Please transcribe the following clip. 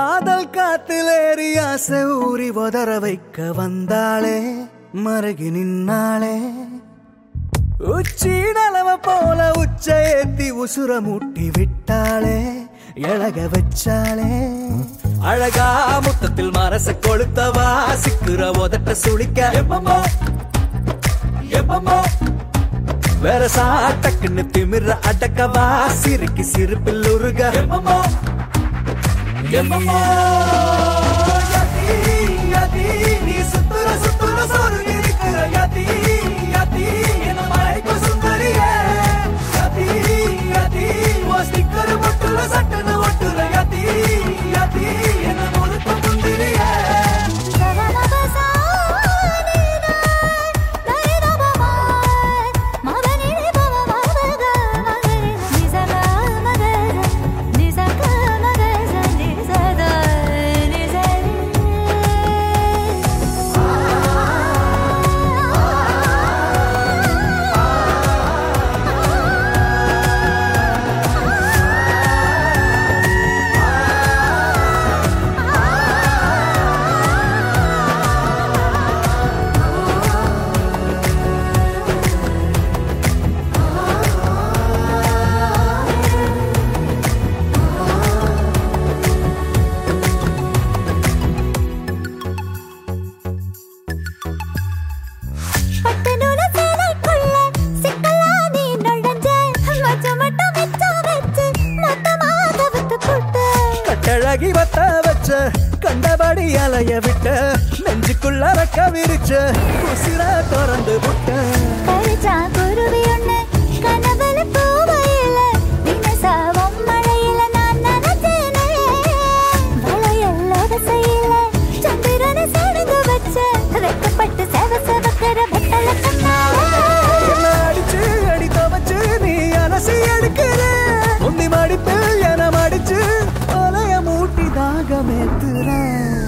காதல் காத்திலேறி ஆசை ஊறி உதற வைக்க வந்தாளே மருகி நின்னாளே உச்சி நலவ போல உச்ச ஏத்தி உசுர மூட்டி விட்டாளே எழக வச்சாளே அழகா முத்தத்தில் மனச கொளுத்தவா சிக்குற உதட்ட சுளிக்க எப்பமோ எப்பமோ வேற சாட்டக்குன்னு திமிர அடக்கவா சிரிக்கு சிரிப்பில் உருக எப்பமோ எப்பமோ யதி, யதி, நீ சுத்துற சுத்துற சோறு இருக்கிற யதி, யதி, என்ன மயக்கும் சுந்தரியே. யதி, யதி, உன் sticker ஒட்டுற சட்டுன்னு ஒட்டுற யதி, யதி, என்ன முழுக்க முந்திரியே. கட்டழகி வத்த வச்ச கண்டபடி அலைய விட்ட நெஞ்சுக்குள்ள ரக்க விரிச்ச உசிர திறந்து விட்ட குருவி ஒண்ணு கனவுல பூவையில தினசாவும் மழையில நான் நனைஞ்சேனே வளையல்லோட செய்யல சந்திரனை சடங்கு வச்ச வெக்கப்பட்டு செவ செவக்கிற வெட்டல கண்ணால என்ன அடிச்சு அடி துவச்சு நீ அலசி எடுக்கிற முந்தி மடிப்பில் என மடிச்சு ஒலைய மூட்டி தாகமேத்துற